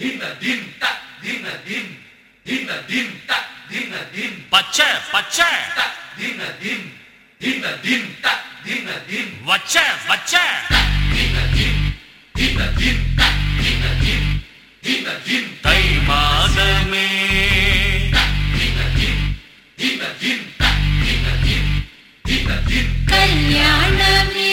பச்சை பச்சை வச்ச வச்ச தை மாதமே கல்யாணமே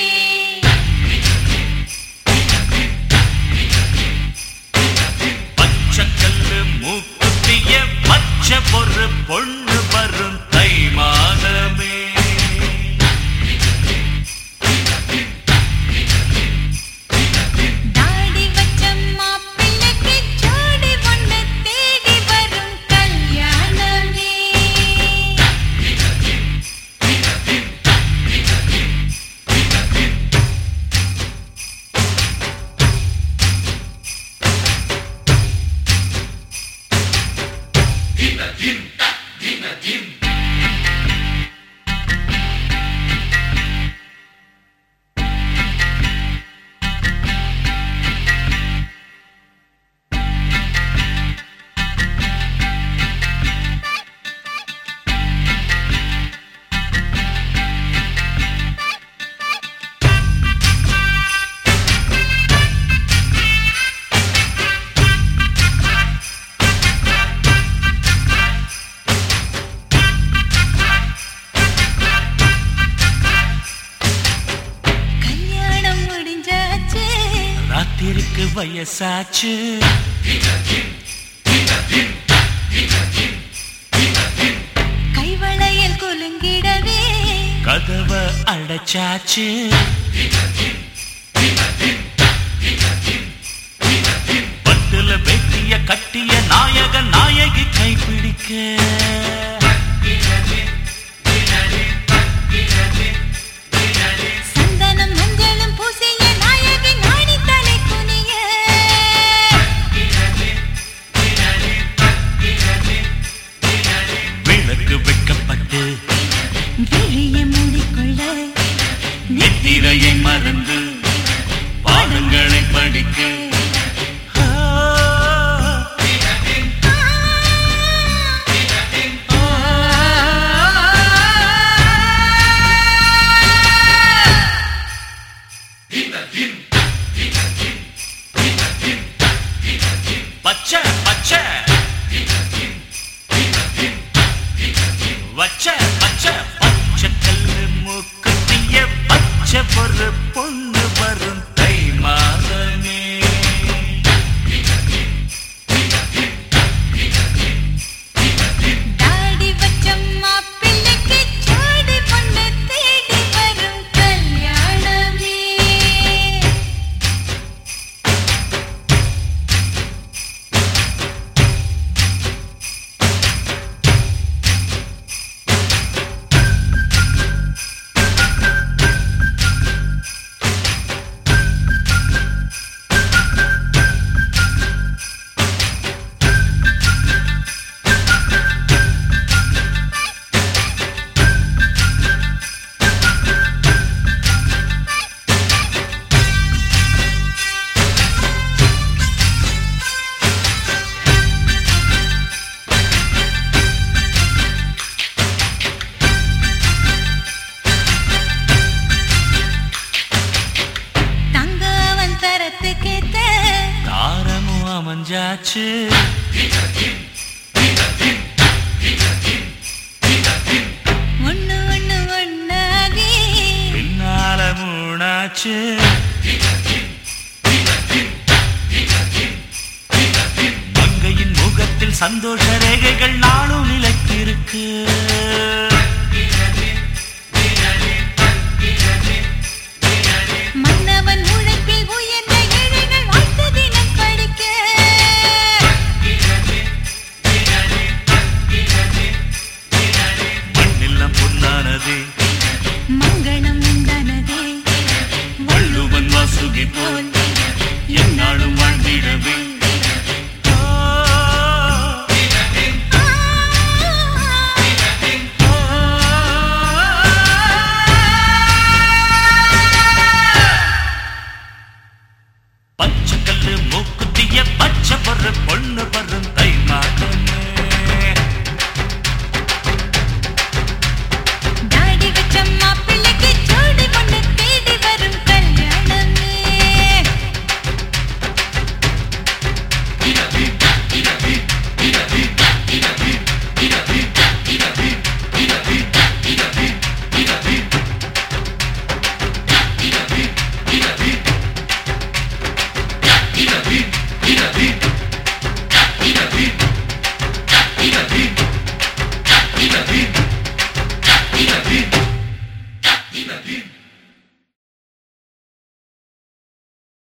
பச்சை கல்லு மூக்குத்திய பச்சை பொறு பொண்ணு வரும் தை மாதமே தாடி வச்ச மாப்பிள்ளைக்கு ஜோடி ஒண்ணு தேடி வரும் கல்யாணமே கல்யாணம் முடிஞ்சாச்சு ராத்திரிக்கு வயசாச்சு கைவளையல் குலுங்கிடவே கதவ அடைச்சாச்சு பட்டுல வெட்டிய கட்டிய நாயக நாயகி கைப்பிடிக்க சந்தனம் மஞ்சளும் பூசிய நாயகி நாணி தலை குனிய விளக்கு வைக்கப்பட்டு விழிய மூடிக்கொள்ள நித்திரையை மறந்து பாடங்களை படிக்க ஆ, பச்சை பச்சை வச்ச பச்ச பச்சை கல்லு மூக்குத்திய பச்சை பொறு பொண்ணு வரும் தை மாதமே தாடி வச்ச மாப்பிள்ளைக்கு ஜோடி பொண்ணு தேடி வரும் கல்யாணமே தங்கவன் தரத்துக்கேத்த தாரமும் அமைஞ்சாச்சு ஒண்ணு ஒண்ணு ஒண்ணாகி பின்னால மூணாச்சு மங்கையின் முகத்தில் சந்தோஷ ரேகைகள் நாளும் நிலைத்திருக்கு